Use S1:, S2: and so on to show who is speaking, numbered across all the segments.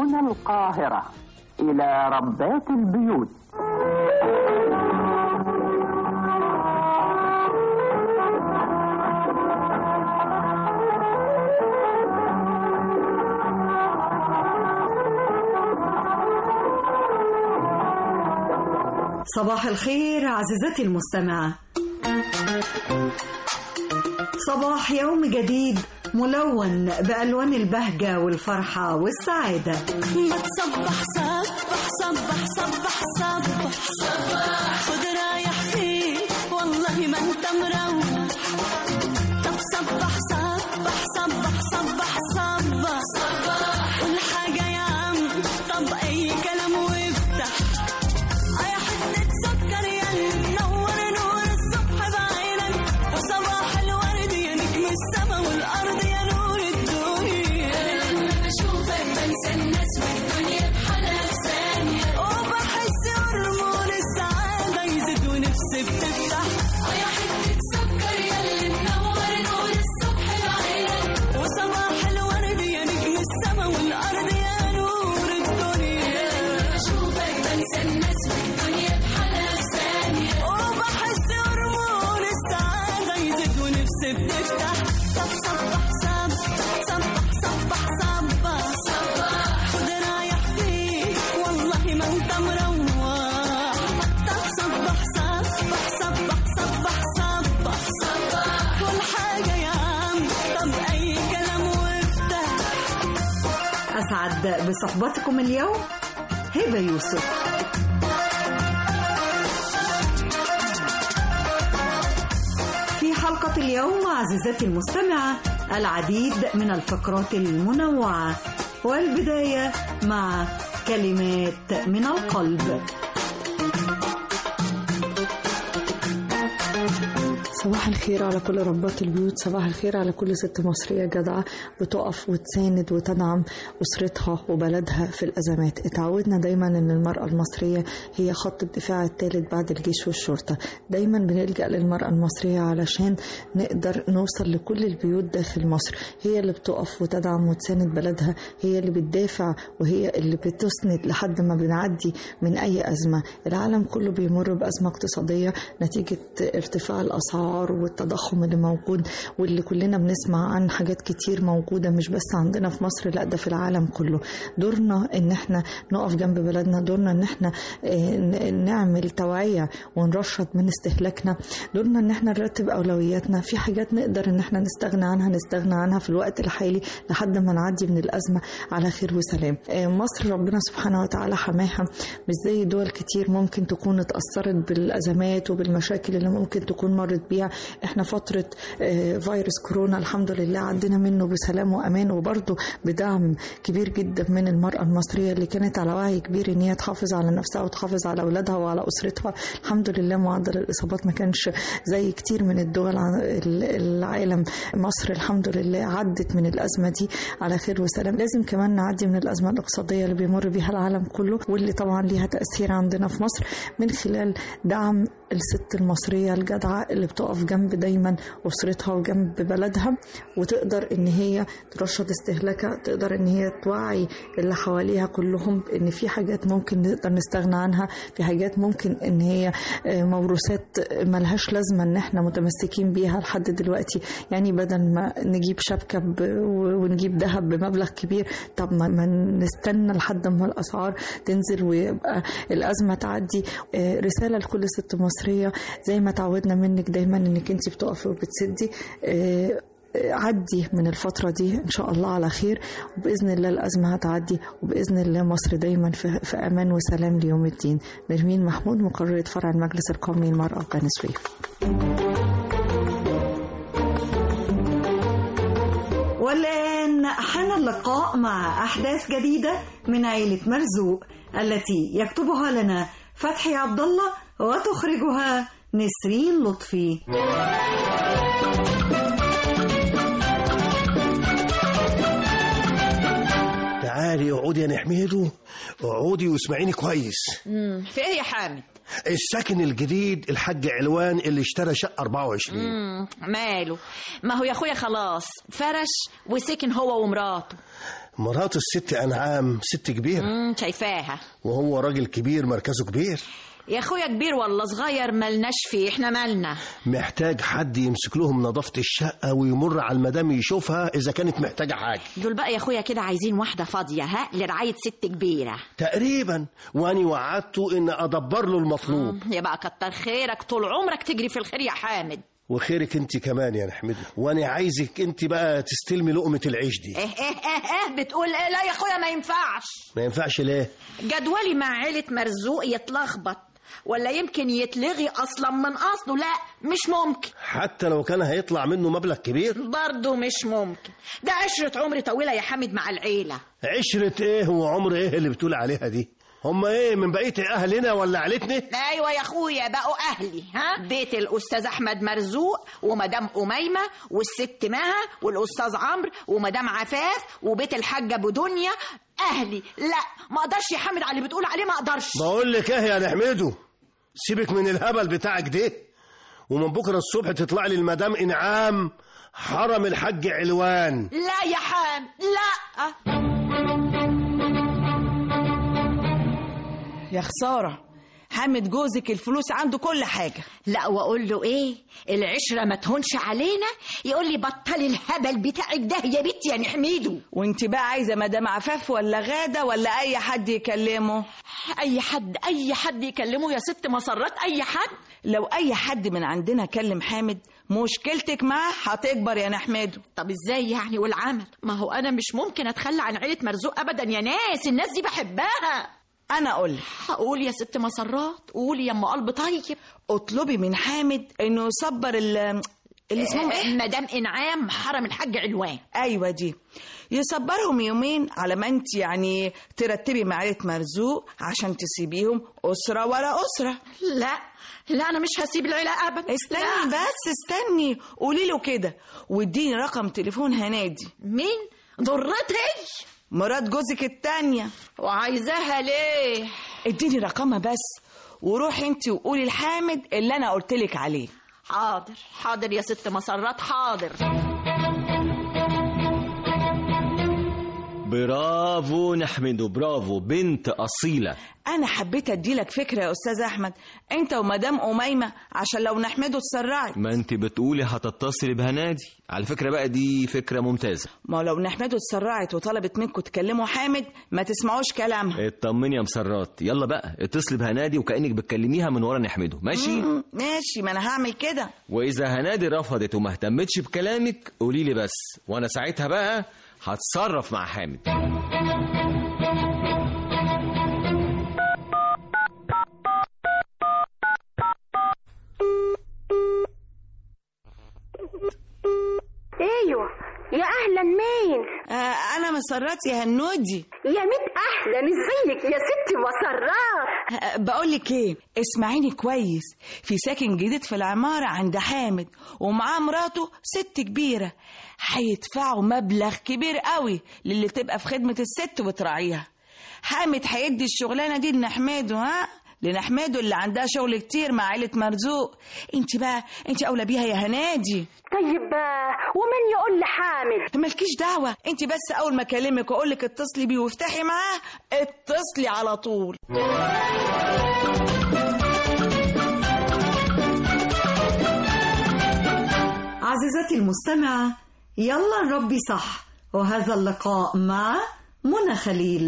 S1: هنا القاهرة إلى ربات البيوت
S2: صباح الخير عزيزتي المستمعة صباح يوم جديد ملون بألوان البهجة والفرحة والسعادة
S3: ما تصبح صبح صبح صبح صبح صبح خد رايح فين والله ما انت مروح طب صبح صبح صبح صبح صبح صبح قول حاجة يا عم طب أي كلام وافتح يا حتة سكر يا اللي منور نور الصبح بعينك وصباح الورد يا نجم السما والأرض يا نور الدنيا لما بشوفك بنسى الناس والدنيا بحالها في ثانية وبحس هرمون السعادة يزيد ونفسي بتفتح يا حتة سكر يا اللي منور نور الصبح بعينك وصباح الورد يا نجم السما والأرض يا نور الدنيا بشوفك بنسى الناس والدنيا بحالها في ثانية وبحس هرمون السعادة يزيد ونفسي بتفتح طب صبح صبح صبح صبح صبح صبح خد رايح فين والله ما انت مروح طب صبح صبح صبح صبح صبح صبح كل حاجة يا عم طب أي كلام وافتح
S2: أسعد بصحبتكم اليوم هبة يوسف في حلقة اليوم عزيزتي المستمعة العديد من الفقرات المنوعة والبداية مع كلمات من القلب
S4: صباح الخير على كل ربات البيوت صباح الخير على كل ست مصرية جدعة بتقف وتساند وتدعم أسرتها وبلدها في الأزمات اتعودنا دايما أن المرأة المصرية هي خط الدفاع الثالث بعد الجيش والشرطة دايما بنلجأ للمرأة المصرية علشان نقدر نوصل لكل البيوت داخل مصر هي اللي بتقف وتدعم وتساند بلدها هي اللي بتدافع وهي اللي بتسند لحد ما بنعدي من أي أزمة العالم كله بيمر بأزمة اقتصادية نتيجة ارتفاع الأسعار والتضخم اللي موجود واللي كلنا بنسمع عن حاجات كتير موجودة مش بس عندنا في مصر لا ده في العالم كله دورنا ان احنا نقف جنب بلدنا دورنا ان احنا آه، ن- نعمل توعية ونرشد من استهلاكنا دورنا ان احنا نرتب اولوياتنا في حاجات نقدر ان احنا نستغنى عنها نستغنى عنها في الوقت الحالي لحد ما نعدي من الازمة على خير وسلام آه، مصر ربنا سبحانه وتعالى حماها مش زي دول كتير ممكن تكون اتأثرت بالازمات وبالمشاكل اللي ممكن تكون مرت بيها احنا فترة آه، فيروس كورونا الحمد لله عدينا منه بسلام وامان وبرضه بدعم كبير جدا من المرأة المصرية اللي كانت على وعي كبير ان هي تحافظ على نفسها وتحافظ على اولادها وعلى اسرتها الحمد لله معدل الاصابات ما كانش زي كتير من الدول ع- ال- العالم مصر الحمد لله عدت من الازمة دي على خير وسلام لازم كمان نعدي من الازمة الاقتصادية اللي بيمر بيها العالم كله واللي طبعا ليها تأثير عندنا في مصر من خلال دعم الست المصرية الجدعة اللي بتقف جنب دايما أسرتها وجنب بلدها وتقدر إن هي ترشد استهلاكها تقدر إن هي توعي اللي حواليها كلهم إن في حاجات ممكن نقدر نستغنى عنها في حاجات ممكن إن هي آه، موروثات ملهاش لازمة إن إحنا متمسكين بيها لحد دلوقتي يعني بدل ما نجيب شبكة ب- ونجيب ذهب بمبلغ كبير طب ما ما نستنى لحد ما الأسعار تنزل ويبقى الأزمة تعدي آه، رسالة لكل ست مصرية زي ما تعودنا منك دايما إنك أنت بتقفي وبتسدي آه، عدي من الفترة دي إن شاء الله على خير وبإذن الله الأزمة هتعدي وبإذن الله مصر دايما في, في أمان وسلام ليوم الدين نرمين محمود مقررة فرع المجلس القومي للمرأة بني سويف
S2: والآن حان اللقاء مع أحداث جديدة من عيلة مرزوق التي يكتبها لنا فتحي عبد الله وتخرجها نسرين لطفي
S5: تعالي اقعدي يا نحميدو اقعدي واسمعيني كويس
S6: امم في ايه يا حامد
S5: السكن الجديد الحاج علوان اللي اشترى شقه 24
S6: امم ماله ما هو يا اخويا خلاص فرش وسكن هو ومراته
S5: مرات الست انعام ست كبيره
S6: امم شايفاها
S5: وهو راجل كبير مركزه كبير
S6: يا اخويا كبير ولا صغير ملناش فيه احنا مالنا
S5: محتاج حد يمسك لهم نظافه الشقه ويمر على المدام يشوفها اذا كانت محتاجه حاجه
S6: دول بقى يا اخويا كده عايزين واحده فاضيه ها لرعايه ست كبيره
S5: تقريبا واني وعدته ان ادبر له المطلوب
S6: يا بقى كتر خيرك طول عمرك تجري في الخير يا حامد
S5: وخيرك انت كمان يا نحمده وانا عايزك انت بقى تستلمي لقمه العيش دي
S6: ايه ايه ايه ايه بتقول ايه لا يا اخويا ما ينفعش
S5: ما ينفعش ليه
S6: جدولي مع عيلة مرزوق يتلخبط ولا يمكن يتلغي اصلا من اصله لا مش ممكن
S5: حتى لو كان هيطلع منه مبلغ كبير
S6: برضه مش ممكن ده عشرة عمر طويلة يا حامد مع العيلة
S5: عشرة ايه وعمر ايه اللي بتقول عليها دي هم ايه من بقيه اهلنا ولا عيلتنا
S6: ايوه يا اخويا بقوا اهلي ها بيت الاستاذ احمد مرزوق ومدام اميمه والست مها والاستاذ عمرو ومدام عفاف وبيت الحاجه ابو دنيا اهلي لا ما اقدرش يا حامد على اللي بتقول عليه ما اقدرش
S5: بقول لك ايه يا نحمده سيبك من الهبل بتاعك ده ومن بكره الصبح تطلع لي المدام انعام حرم الحج علوان
S6: لا يا حام لا
S7: يا خسارة حامد جوزك الفلوس عنده كل حاجة
S6: لا واقول له ايه العشره ما تهونش علينا يقول لي بطلي الهبل بتاعك ده يا بنتي يا نحميدو
S7: وانت بقى عايزة مدام عفاف ولا غادة ولا أي حد يكلمه
S6: اي حد اي حد يكلمه يا ست مسرات اي حد
S7: لو أي حد من عندنا كلم حامد مشكلتك معاه هتكبر يا نحمده
S6: طب ازاي يعني والعمل ما هو انا مش ممكن اتخلى عن عيله مرزوق ابدا يا ناس الناس دي بحبها
S7: أنا أقول
S6: هقول يا ست مسرات قولي يا ام قلب طيب
S7: اطلبي من حامد إنه يصبر ال اللي اسمهم إيه؟
S6: مدام انعام حرم الحاج علوان
S7: ايوه دي يصبرهم يومين على ما انت يعني ترتبي مع عيله مرزوق عشان تسيبيهم اسره ورا اسره
S6: لا لا انا مش هسيب العيله ابدا
S7: استني
S6: لا.
S7: بس استني قولي له كده واديني رقم تليفون هنادي
S6: مين ضرتي
S7: مرات جوزك التانية
S6: وعايزاها ليه
S7: اديني رقمها بس وروحي انت وقولي لحامد اللي انا قلتلك عليه
S6: حاضر حاضر يا ست مسرات حاضر
S8: برافو نحمده برافو بنت أصيلة
S7: انا حبيت اديلك فكره يا استاذ احمد انت ومدام اميمه عشان لو نحمده اتسرعت
S8: ما انت بتقولي هتتصلي بهنادي على فكرة بقى دي فكرة ممتازة
S7: ما لو نحمده اتسرعت وطلبت منكم تكلموا حامد ما تسمعوش كلامها
S8: اطمني يا مسرات يلا بقى اتصلي بهنادي وكأنك بتكلميها من ورا نحمده ماشي
S7: مم، ماشي ما انا هعمل كده
S8: وإذا هنادي رفضت وما اهتمتش بكلامك قولي لي بس وأنا ساعتها بقى هتصرف مع حامد
S9: ايوه يا اهلا مين
S7: آه انا مسرات يا هنودي
S9: يا ميت اهلا ازيك يا ستي مسرات
S7: آه بقول لك ايه اسمعيني كويس في ساكن جديد في العماره عند حامد ومعاه مراته ست كبيره هيدفعوا مبلغ كبير قوي للي تبقى في خدمه الست وتراعيها حامد هيدي الشغلانه دي لنحماده ها لنحماده اللي عندها شغل كتير مع عيله مرزوق انت بقى انت اولى بيها يا هنادي
S9: طيب آه، ومن يقول لحامد
S7: مالكيش دعوة انت بس اول ما اكلمك واقول لك اتصلي بيه وافتحي معاه اتصلي على طول
S2: عزيزتي المستمعة يلا نربي صح وهذا اللقاء مع منى خليل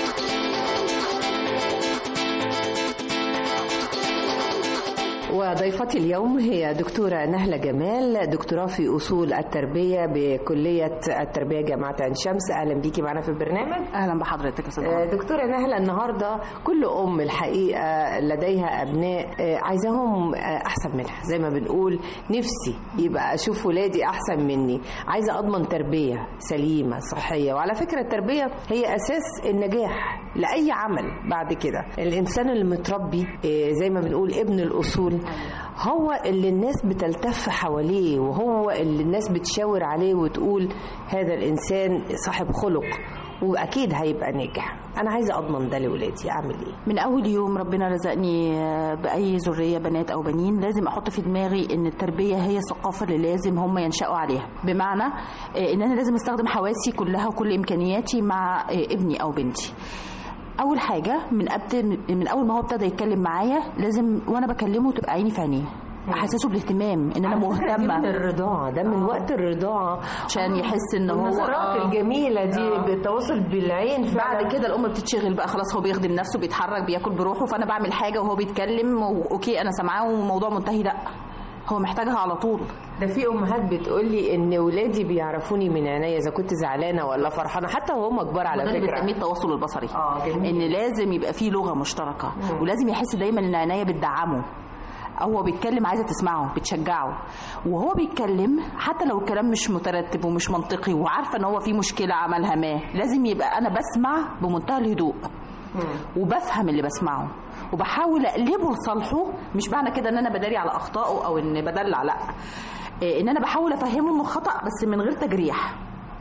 S10: وضيفتي اليوم هي دكتورة نهلة جمال دكتوراه في أصول التربية بكلية التربية جامعة عين شمس أهلا بيكي معنا في البرنامج
S1: اهلا بحضرتك يا استاذ
S10: آه، دكتورة نهلة النهاردة كل أم الحقيقة لديها أبناء آه، عايزاهم آه، أحسن منها زي ما بنقول نفسي يبقى أشوف ولادي أحسن مني عايزة أضمن تربية سليمة صحية وعلى فكرة التربية هي أساس النجاح لأي عمل بعد كده الإنسان اللي متربي آه، زي ما بنقول ابن الأصول هو اللي الناس بتلتف حواليه وهو اللي الناس بتشاور عليه وتقول هذا الإنسان صاحب خلق واكيد هيبقى ناجح انا عايزه اضمن ده لاولادي اعمل ايه
S11: من اول يوم ربنا رزقني آه، باي ذريه بنات او بنين لازم احط في دماغي ان التربيه هي الثقافه اللي لازم هم ينشأوا عليها بمعنى آه، ان انا لازم استخدم حواسي كلها وكل امكانياتي مع آه، ابني او بنتي اول حاجه من قبل من اول ما هو ابتدى يتكلم معايا لازم وانا بكلمه تبقى عيني في عينيه احسسه بالاهتمام ان انا مهتمه
S10: من الرضاعه ده من وقت الرضاعه
S11: عشان يحس ان هو
S10: النظرات
S11: آه.
S10: الجميله دي
S11: آه.
S10: بالتواصل بالعين فعلا.
S11: بعد كده الام بتتشغل بقى خلاص هو بيخدم نفسه بيتحرك بياكل بروحه فانا بعمل حاجه وهو بيتكلم و- اوكي انا سامعاه والموضوع منتهي لا هو محتاجها على طول
S10: ده في امهات بتقول لي ان ولادي بيعرفوني من عينيا اذا كنت زعلانه ولا فرحانه حتى وهم كبار على
S11: وده اللي
S10: فكره
S11: بنسميه التواصل البصري
S10: اه جميل.
S11: ان لازم يبقى فيه لغه مشتركه
S10: مم.
S11: ولازم يحس دايما ان عينيا بتدعمه او هو بيتكلم عايزه تسمعه بتشجعه وهو بيتكلم حتى لو الكلام مش مترتب ومش منطقي وعارفه ان هو في مشكله عملها ما لازم يبقى انا بسمع بمنتهى الهدوء وبفهم اللي بسمعه وبحاول اقلبه لصالحه مش معنى كده ان انا بداري على اخطائه او ان بدلع لا إيه، ان انا بحاول افهمه انه خطا بس من غير تجريح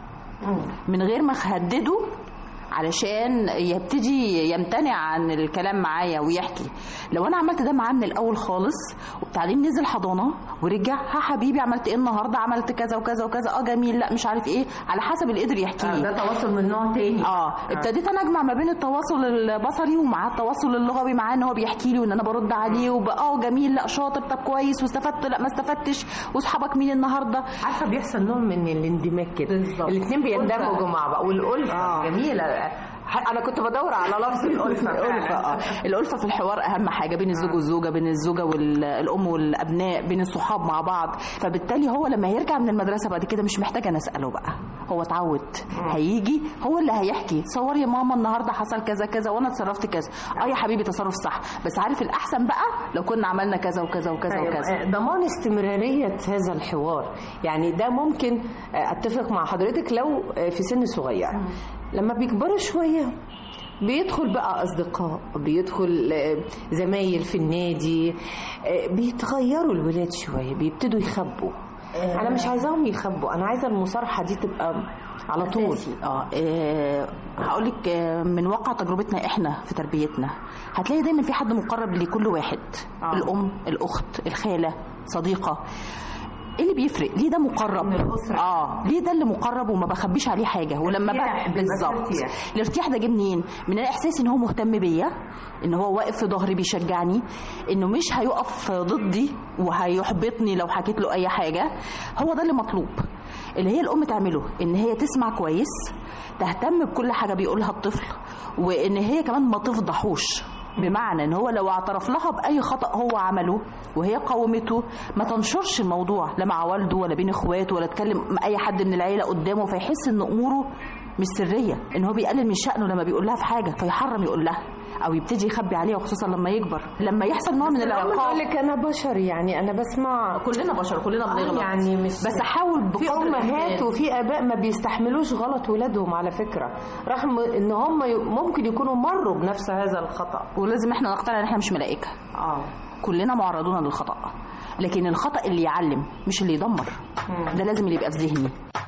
S11: من غير ما اهدده علشان يبتدي يمتنع عن الكلام معايا ويحكي لو انا عملت ده معاه من الاول خالص وبعدين نزل حضانه ورجع ها حبيبي عملت ايه النهارده عملت كذا وكذا وكذا اه جميل لا مش عارف ايه على حسب اللي قدر يحكي لي
S10: آه، ده تواصل من نوع تاني
S11: اه ابتديت انا اجمع ما بين التواصل البصري ومع التواصل اللغوي معاه ان هو بيحكي لي وان انا برد عليه وبقى اه جميل لا شاطر طب كويس واستفدت لا ما استفدتش واصحابك مين النهارده
S10: عارفه بيحصل نوع من الاندماج كده الاثنين بيندمجوا مع بعض والالفه
S11: آه.
S10: جميله انا كنت بدور على لفظ الالفه
S11: الألفة
S10: فعلا.
S11: اه الألفة في الحوار أهم حاجة بين الزوج والزوجة بين الزوجة والأم والأبناء بين الصحاب مع بعض فبالتالي هو لما يرجع من المدرسة بعد كده مش محتاجة أنا أسأله بقى هو اتعود هيجي هو اللي هيحكي تصور يا ماما النهاردة حصل كذا كذا وأنا اتصرفت كذا اه يا حبيبي تصرف صح بس عارف الأحسن بقى لو كنا عملنا كذا وكذا وكذا
S10: أيوة.
S11: وكذا
S10: ضمان استمرارية هذا الحوار يعني ده ممكن اتفق مع حضرتك لو في سن صغير لما بيكبروا شوية بيدخل بقى أصدقاء بيدخل زمايل في النادي بيتغيروا الولاد شوية بيبتدوا يخبوا أنا مش عايزاهم يخبوا أنا عايزة المصارحة دي تبقى على طول
S11: اه إيه هقول لك آه، من واقع تجربتنا احنا في تربيتنا هتلاقي دايما في حد مقرب لكل واحد
S10: آه.
S11: الام الاخت الخاله صديقه ايه اللي بيفرق ليه ده مقرب
S10: من الأسرة.
S11: اه ليه ده اللي مقرب وما بخبيش عليه حاجه ولما
S10: ارتياح،
S11: بقى
S10: بيبقى
S11: بالظبط
S10: ارتياح.
S11: الارتياح ده جه منين من الاحساس ان هو مهتم بيا ان هو واقف في ظهري بيشجعني انه مش هيقف ضدي وهيحبطني لو حكيت له اي حاجه هو ده اللي مطلوب اللي هي الام تعمله ان هي تسمع كويس تهتم بكل حاجه بيقولها الطفل وان هي كمان ما تفضحوش بمعنى ان هو لو اعترف لها باي خطا هو عمله وهي قاومته ما تنشرش الموضوع لا مع والده ولا بين اخواته ولا تكلم مع اي حد من العيله قدامه فيحس ان اموره مش سريه ان هو بيقلل من شأنه لما بيقول لها في حاجه فيحرم يقول لها او يبتدي يخبي عليها وخصوصا لما يكبر لما يحصل نوع من
S10: الأم
S11: العقاب
S10: تقول لك أنا بشر يعني أنا بسمع
S11: كلنا بشر كلنا
S10: آه،
S11: بنغلط
S10: يعني مش
S11: بس احاول
S10: في
S11: بقدر
S10: امهات
S11: الإمكان.
S10: وفي اباء ما بيستحملوش غلط ولادهم على فكره رغم ان هم ي- ممكن يكونوا مروا بنفس هذا الخطا
S11: ولازم احنا نقتنع ان احنا مش ملائكه
S10: اه
S11: كلنا معرضون للخطا لكن الخطا اللي يعلم مش اللي يدمر ده لازم اللي يبقى في ذهني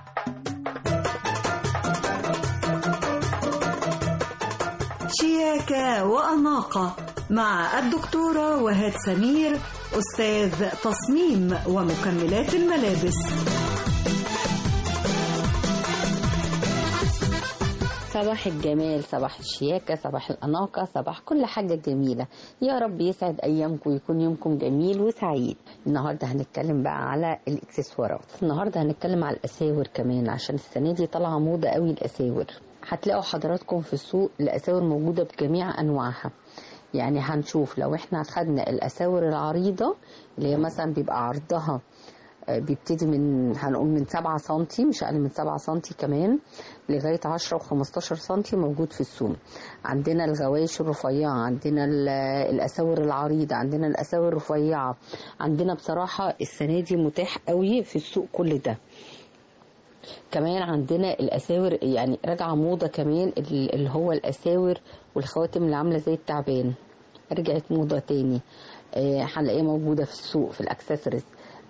S2: شياكة وأناقة مع الدكتورة وهاد سمير أستاذ تصميم ومكملات الملابس
S12: صباح الجمال صباح الشياكة صباح الأناقة صباح كل حاجة جميلة يا رب يسعد أيامكم ويكون يومكم جميل وسعيد النهاردة هنتكلم بقى على الإكسسوارات النهاردة هنتكلم على الأساور كمان عشان السنة دي طالعة موضة قوي الأساور هتلاقوا حضراتكم في السوق الأساور موجودة بجميع أنواعها يعني هنشوف لو احنا خدنا الأساور العريضة اللي هي مثلا بيبقى عرضها آه، بيبتدي من هنقول من 7 سنتي مش اقل من 7 سنتي كمان لغايه 10 و15 سنتي موجود في السوق عندنا الغوايش الرفيعه عندنا ال- الاساور العريضه عندنا الاساور الرفيعه عندنا بصراحه السنه دي متاح قوي في السوق كل ده كمان عندنا الاساور يعني راجعه موضه كمان ال- اللي هو الاساور والخواتم اللي عامله زي التعبان رجعت موضه تاني آه، هنلاقيها موجوده في السوق في الاكسسوارز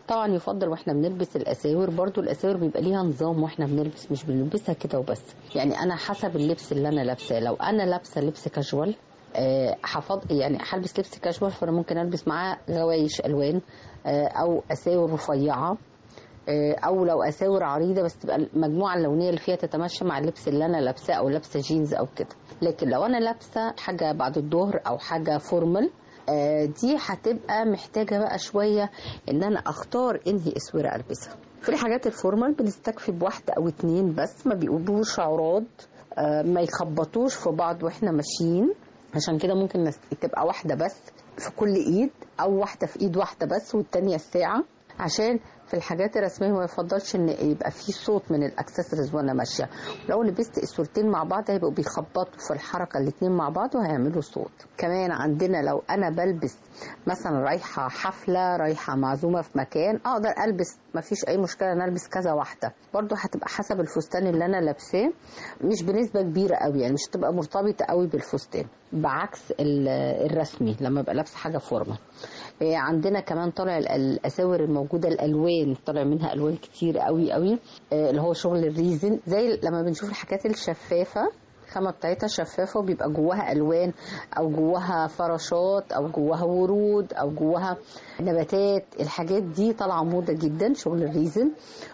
S12: طبعا يفضل واحنا بنلبس الاساور برضو الاساور بيبقى ليها نظام واحنا بنلبس مش بنلبسها كده وبس يعني انا حسب اللبس اللي انا لابساه لو انا لابسه لبس كاجوال آه، حفظ يعني هلبس لبس كاجوال فانا ممكن البس معاه غوايش الوان آه، او اساور رفيعه آه، او لو اساور عريضه بس تبقى المجموعه اللونيه اللي فيها تتماشى مع اللبس اللي انا لابساه او لابسه جينز او كده لكن لو انا لابسه حاجه بعد الظهر او حاجه فورمال آه، دي هتبقى محتاجه بقى شويه ان انا اختار انهي اسوره البسها في الحاجات الفورمال بنستكفي بواحده او اتنين بس ما بيقولوش عراض آه، ما يخبطوش في بعض واحنا ماشيين عشان كده ممكن نس- تبقى واحده بس في كل ايد او واحده في ايد واحده بس والتانيه الساعه عشان في الحاجات الرسميه ما يفضلش ان يبقى في صوت من الاكسسوارز وانا ماشيه لو لبست اسورتين مع بعض هيبقوا بيخبطوا في الحركه الاتنين مع بعض وهيعملوا صوت كمان عندنا لو انا بلبس مثلا رايحه حفله رايحه معزومه في مكان اقدر البس ما فيش اي مشكله ان البس كذا واحده برضو هتبقى حسب الفستان اللي انا لابساه مش بنسبه كبيره قوي يعني مش هتبقى مرتبطه قوي بالفستان بعكس ال- الرسمي لما ابقى لابسه حاجه فورمال إيه، عندنا كمان طالع ال- الاساور الموجوده الالوان طالع منها الوان كتير قوي قوي إيه، اللي هو شغل الريزن زي لما بنشوف الحاجات الشفافه الخامه بتاعتها شفافه وبيبقى جواها الوان او جواها فراشات او جواها ورود او جواها نباتات الحاجات دي طالعه موضه جدا شغل الريزن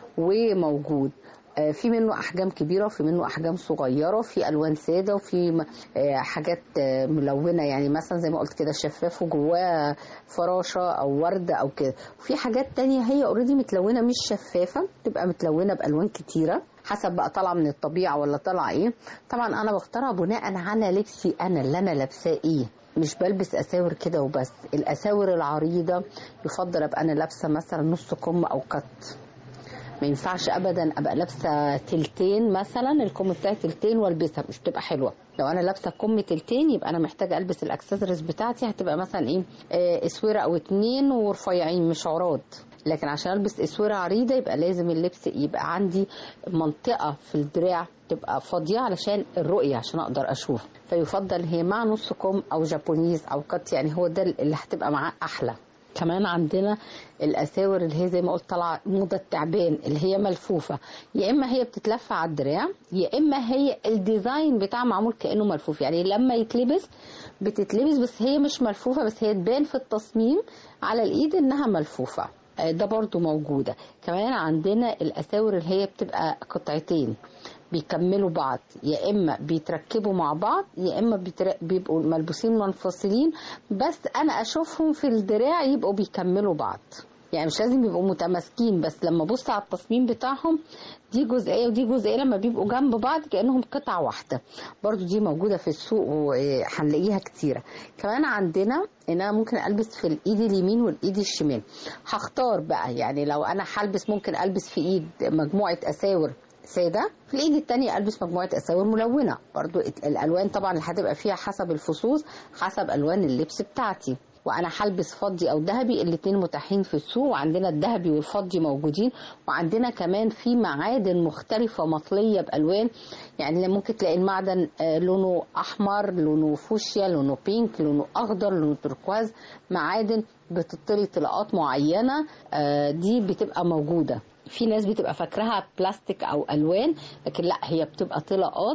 S12: وموجود آه، في منه احجام كبيره وفي منه احجام صغيره في الوان ساده وفي م- آه، حاجات آه، ملونه يعني مثلا زي ما قلت كده شفاف وجواه فراشه او ورده او كده وفي حاجات تانية هي اوريدي متلونه مش شفافه تبقى متلونه بالوان كتيره حسب بقى طالعه من الطبيعه ولا طالعه ايه طبعا انا بختارها بناء على لبسي انا اللي انا لابساه ايه مش بلبس اساور كده وبس الاساور العريضه يفضل ابقى انا لابسه مثلا نص كم او كت ما ينفعش ابدا ابقى لابسه تلتين مثلا الكم بتاعي تلتين والبسها مش بتبقى حلوه لو انا لابسه كم تلتين يبقى انا محتاجه البس الاكسسوارز بتاعتي هتبقى مثلا ايه آه، اسوره او اتنين ورفيعين مش عراض لكن عشان البس اسوره عريضه يبقى لازم اللبس يبقى عندي منطقه في الدراع تبقى فاضيه علشان الرؤيه عشان اقدر اشوف فيفضل هي مع نص كم او جابونيز او كات يعني هو ده اللي هتبقى معاه احلى كمان عندنا الاساور اللي هي زي ما قلت طالعه موضه التعبان اللي هي ملفوفه يا اما هي بتتلف على الدراع يا اما هي الديزاين بتاعها معمول كانه ملفوف يعني لما يتلبس بتتلبس بس هي مش ملفوفه بس هي تبان في التصميم على الايد انها ملفوفه آه، ده برضو موجودة كمان عندنا الأساور اللي هي بتبقى قطعتين بيكملوا بعض يا إما بيتركبوا مع بعض يا إما بيتر... بيبقوا ملبوسين منفصلين بس أنا أشوفهم في الدراع يبقوا بيكملوا بعض يعني مش لازم يبقوا متماسكين بس لما ابص على التصميم بتاعهم دي جزئيه ودي جزئيه لما بيبقوا جنب بعض كانهم قطعه واحده برضو دي موجوده في السوق وهنلاقيها كتيره كمان عندنا ان انا ممكن البس في الايد اليمين والايد الشمال هختار بقى يعني لو انا هلبس ممكن البس في ايد مجموعه اساور ساده في الايد التانية البس مجموعه اساور ملونه برضو الالوان طبعا اللي هتبقى فيها حسب الفصوص حسب الوان اللبس بتاعتي وانا هلبس فضي او ذهبي الاثنين متاحين في السوق وعندنا الذهبي والفضي موجودين وعندنا كمان في معادن مختلفه مطليه بالوان يعني ممكن تلاقي المعدن آه، لونه احمر لونه فوشيا لونه بينك لونه اخضر لونه تركواز معادن بتطلي طلاقات معينه آه، دي بتبقى موجوده في ناس بتبقى فاكراها بلاستيك او الوان لكن لا هي بتبقى طلاقات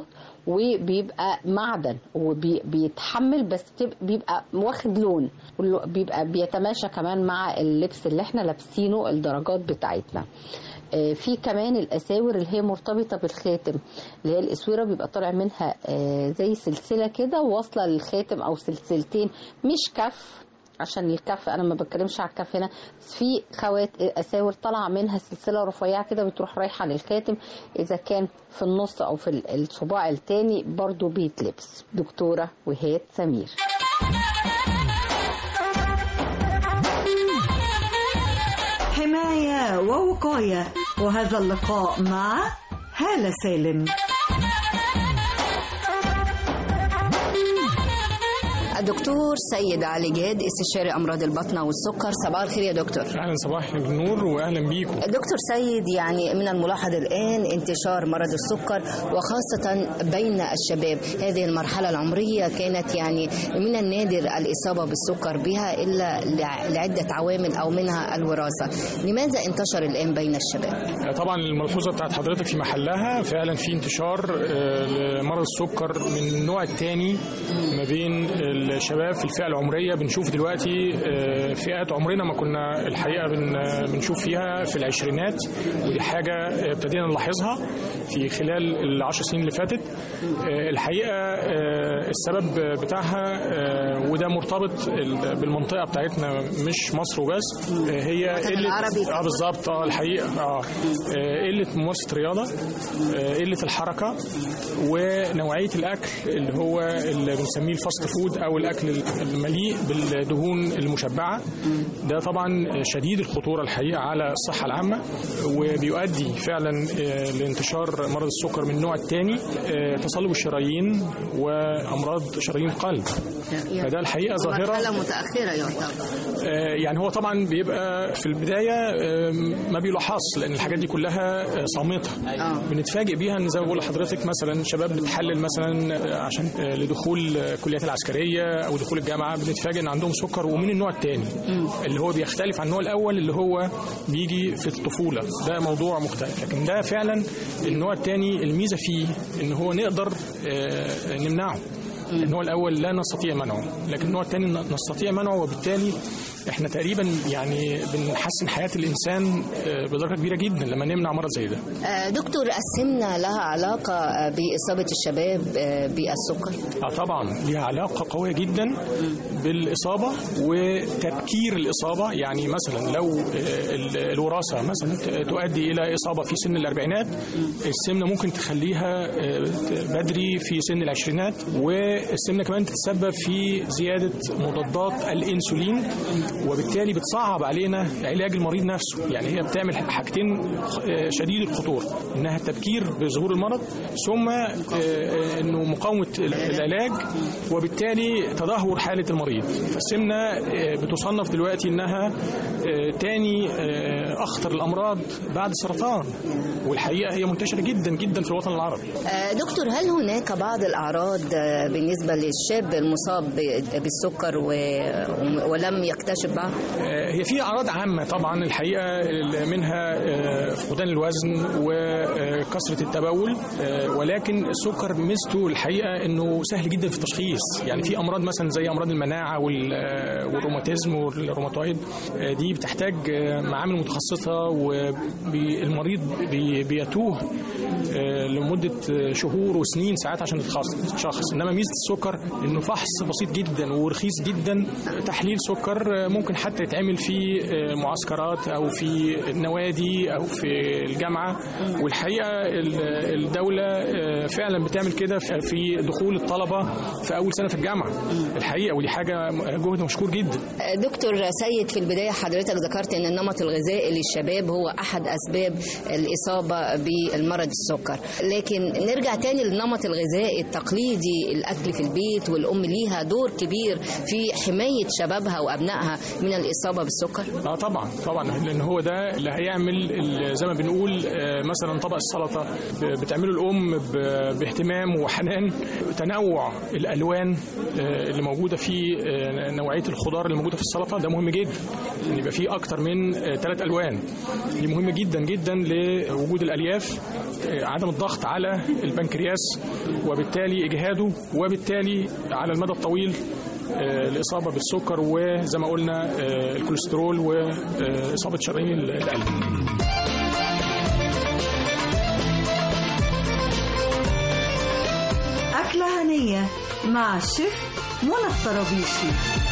S12: وبيبقى معدن وبيتحمل بس بتبقى- بيبقى واخد لون واللو- بيبقى بيتماشى كمان مع اللبس اللي احنا لابسينه الدرجات بتاعتنا آه، في كمان الاساور اللي هي مرتبطه بالخاتم اللي هي الاسوره بيبقى طالع منها آه، زي سلسله كده واصله للخاتم او سلسلتين مش كف عشان الكف انا ما بتكلمش على الكف هنا بس في خوات اساور طالعه منها سلسله رفيعه كده بتروح رايحه للخاتم اذا كان في النص او في ال- الصباع التاني برضو بيتلبس دكتوره وهاد سمير
S2: حماية ووقاية وهذا اللقاء مع هالة سالم
S13: الدكتور سيد علي جاد استشاري امراض البطنه والسكر صباح الخير يا دكتور
S14: اهلا صباح النور واهلا بيكم
S13: دكتور سيد يعني من الملاحظ الان انتشار مرض السكر وخاصه بين الشباب هذه المرحله العمريه كانت يعني من النادر الاصابه بالسكر بها الا لع- لعده عوامل او منها الوراثه لماذا انتشر الان بين الشباب
S14: طبعا الملحوظه بتاعت حضرتك في محلها فعلا في انتشار آه، لمرض السكر من النوع الثاني ما بين الشباب في الفئه العمريه بنشوف دلوقتي آه، فئات عمرنا ما كنا الحقيقه بن- بنشوف فيها في العشرينات ودي حاجه آه، ابتدينا نلاحظها في خلال العشر سنين اللي فاتت آه، الحقيقه آه، السبب بتاعها آه، وده مرتبط ال- بالمنطقه بتاعتنا مش مصر وبس آه، هي
S13: الوطن
S14: قله
S13: العربي.
S14: اه بالظبط اه الحقيقه اه آه، قله ممارسه رياضه آه، قله الحركه ونوعيه الاكل اللي هو اللي بنسميه الفاست فود او الاكل المليء بالدهون المشبعه ده طبعا شديد الخطوره الحقيقه على الصحه العامه وبيؤدي فعلا آه، لانتشار مرض السكر من النوع الثاني تصلب الشرايين وامراض شرايين القلب فده الحقيقه ظاهره
S13: مرحله متاخره يعتبر
S14: آه، يعني هو طبعا بيبقى في البدايه آه، ما بيلاحظش لان الحاجات دي كلها آه، صامته بنتفاجئ بيها ان زي ما بقول لحضرتك مثلا شباب بتحلل مثلا آه، عشان آه، لدخول آه، الكليات العسكريه او دخول الجامعه بنتفاجئ ان عندهم سكر ومن النوع الثاني اللي هو بيختلف عن النوع الاول اللي هو بيجي في الطفوله ده موضوع مختلف لكن ده فعلا النوع الثاني الميزه فيه ان هو نقدر آه، نمنعه النوع الاول لا نستطيع منعه لكن النوع الثاني نستطيع منعه وبالتالي احنا تقريبا يعني بنحسن حياه الانسان آه، بدرجه كبيره جدا لما نمنع مرض زي ده
S13: آه، دكتور السمنه لها علاقه آه، باصابه الشباب آه، بالسكر
S14: اه طبعا ليها علاقه قويه جدا بالاصابه وتبكير الاصابه يعني مثلا لو آه، ال- الوراثه مثلا ت- تؤدي الى اصابه في سن الاربعينات السمنه ممكن تخليها آه، بدري في سن العشرينات والسمنه كمان تتسبب في زياده مضادات الانسولين وبالتالي بتصعب علينا علاج المريض نفسه يعني هي بتعمل حاجتين آه، شديد الخطوره انها التبكير بظهور المرض ثم آه، آه، انه مقاومه العلاج وبالتالي تدهور حاله المريض فالسمنه آه، بتصنف دلوقتي انها آه، تاني آه، اخطر الامراض بعد السرطان والحقيقه هي منتشره جدا جدا في الوطن العربي
S13: آه، دكتور هل هناك بعض الأعراض آه، بالنسبة للشاب المصاب ب- بالسكر و- ولم يكتشف بعض؟
S14: آه، هي في اعراض عامه طبعا الحقيقه ال- منها آه، فقدان الوزن وكثره التبول آه، ولكن السكر ميزته الحقيقه انه سهل جدا في التشخيص يعني في امراض مثلا زي امراض المناعه وال- آه، والروماتيزم والروماتويد آه، دي بتحتاج آه، معامل متخصصه والمريض بيتوه آه، لمده آه، شهور وسنين ساعات عشان يتشخص انما ميزه السكر انه فحص بسيط جدا ورخيص جدا تحليل سكر آه، ممكن حتى يتعمل في آه، معسكرات او في النوادي او في الجامعه والحقيقه ال- الدوله آه، فعلا بتعمل كده في- في دخول الطلبه في اول سنه في الجامعه الحقيقه ودي حاجه جهد مشكور جدا
S13: آه، دكتور سيد في البداية حضرتك ذكرت أن النمط الغذائي للشباب هو أحد أسباب الإصابة بالمرض السكر لكن نرجع تاني للنمط الغذائي التقليدي الأكل في البيت والأم ليها دور كبير في حماية شبابها وأبنائها من الإصابة بالسكر
S14: اه طبعا طبعا لان هو ده اللي هيعمل ال- زي ما بنقول آه، مثلا طبق السلطه ب- بتعمله الام ب- باهتمام وحنان تنوع الالوان آه، اللي موجوده في آه، نوعيه الخضار اللي موجوده في السلطه ده مهم جدا ان يبقى فيه اكتر من ثلاث الوان دي مهمه جدا جدا لوجود الالياف آه، عدم الضغط على البنكرياس وبالتالي اجهاده وبالتالي على المدى الطويل آه، الإصابة بالسكر وزي ما قلنا آه، الكوليسترول وإصابة شرايين القلب
S2: أكلة هنية مع الشيف منى الطرابيشي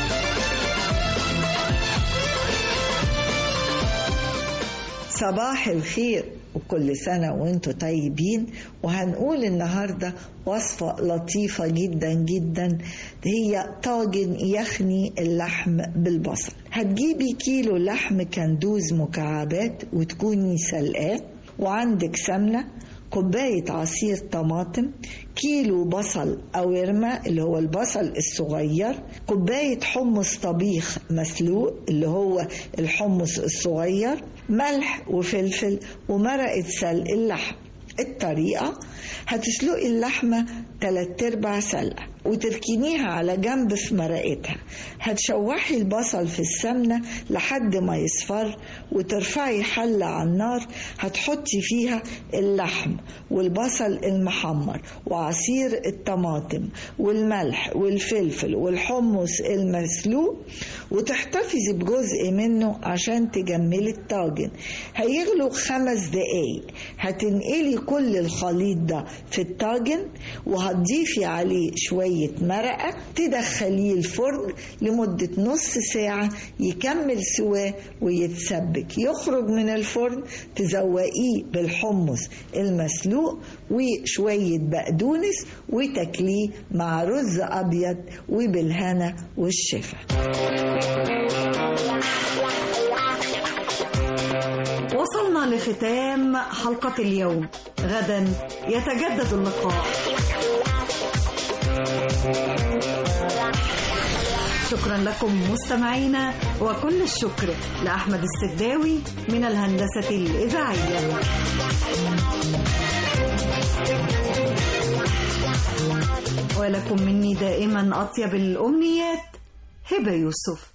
S15: صباح الخير وكل سنة وانتم طيبين وهنقول النهاردة وصفة لطيفة جدا جدا هي طاجن يخني اللحم بالبصل هتجيبي كيلو لحم كندوز مكعبات وتكوني سلقاه وعندك سمنة كوباية عصير طماطم كيلو بصل أورما اللي هو البصل الصغير كوباية حمص طبيخ مسلوق اللي هو الحمص الصغير ملح وفلفل ومرقة سلق اللحم الطريقة هتسلقي اللحمة تلات ارباع سلقة وتركنيها على جنب في مرقتها هتشوحي البصل في السمنة لحد ما يصفر وترفعي حلة على النار هتحطي فيها اللحم والبصل المحمر وعصير الطماطم والملح والفلفل والحمص المسلوق وتحتفظي بجزء منه عشان تجملي الطاجن هيغلو خمس دقايق هتنقلي كل الخليط ده في الطاجن وهتضيفي عليه شوية مرقة تدخليه الفرن لمدة نص ساعة يكمل سواه ويتسبك يخرج من الفرن تزوقيه بالحمص المسلوق وشوية بقدونس وتاكليه مع رز أبيض وبالهنا والشفا
S2: وصلنا لختام حلقة اليوم غدا يتجدد اللقاء شكرا لكم مستمعينا وكل الشكر لأحمد السداوي من الهندسة الإذاعية ولكم مني دائما أطيب الأمنيات هبة يوسف